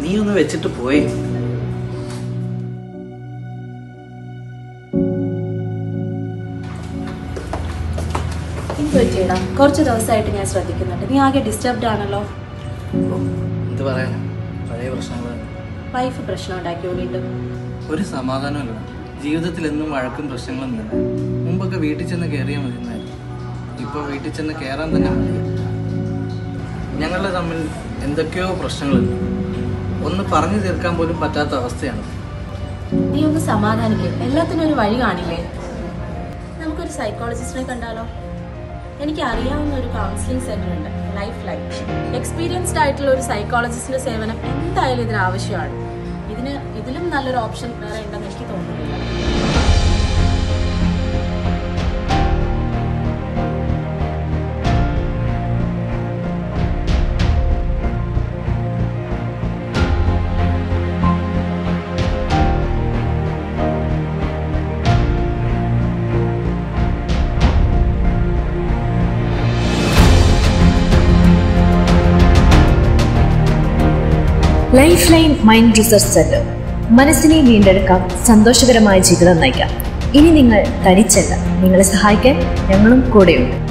നീ ഒന്ന് വെച്ചിട്ട് പോയേ എന്ത് പറ്റിയടാ കുറച്ച് ദിവസമായിട്ട് ഞാൻ ശ്രദ്ധിക്കുന്നുണ്ട് നീ ആകെ ഡിസ്റ്റർബ്ഡ് ആണല്ലോ ഓ, എന്ത് പറയാനാ പഴയ പ്രശ്നങ്ങൾ തന്നെ. വൈഫ് പ്രശ്നം ഉണ്ടാക്കിയോ വീണ്ടും ഒരു സമാധാനമല്ല ജീവിതത്തിൽ എന്നും വഴക്കും പ്രശ്നങ്ങളും തന്നെ മുമ്പൊക്കെ വീട്ടിൽ ചെന്ന് കയറിയാൽ മതി എന്നായിരുന്നു ഇപ്പോൾ വീട്ടിൽ ചെന്ന് കയറാൻ തന്നെ മതി ഞങ്ങൾ തമ്മിൽ എന്തൊക്കെയോ പ്രശ്നങ്ങളുണ്ട് ഒന്ന് പറഞ്ഞു തീർക്കാൻ പോലും പറ്റാത്ത അവസ്ഥയാണ് നീ ഒന്ന് സമാധാനിക്കേ എല്ലാത്തിനും ഒരു വഴി കാണില്ലേ നമുക്കൊരു സൈക്കോളജിസ്റ്റിനെ കണ്ടാലോ എനിക്ക് അറിയാവുന്ന ഒരു കൗൺസിലിംഗ് സെന്റർ ഉണ്ട് ലൈഫ് ലൈൻ എക്സ്പീരിയൻസ്ഡ് ആയിട്ടുള്ള ഒരു സൈക്കോളജിസ്റ്റിന്റെ സേവനം എന്തായാലും ഇതിന് ആവശ്യമാണ് ഇതിന് ഇതിലും നല്ലൊരു ഓപ്ഷൻ വേറെ ഉണ്ടെന്ന് എനിക്ക് തോന്നുന്നില്ല life line mind research centre മനസ്സിനെ വീണ്ടെടുക്കാം സന്തോഷകരമായ ജീവിതം നയിക്കാം ഇനി നിങ്ങൾ തനിച്ചല്ല നിങ്ങളെ സഹായിക്കാൻ ഞങ്ങളും കൂടെയുണ്ട്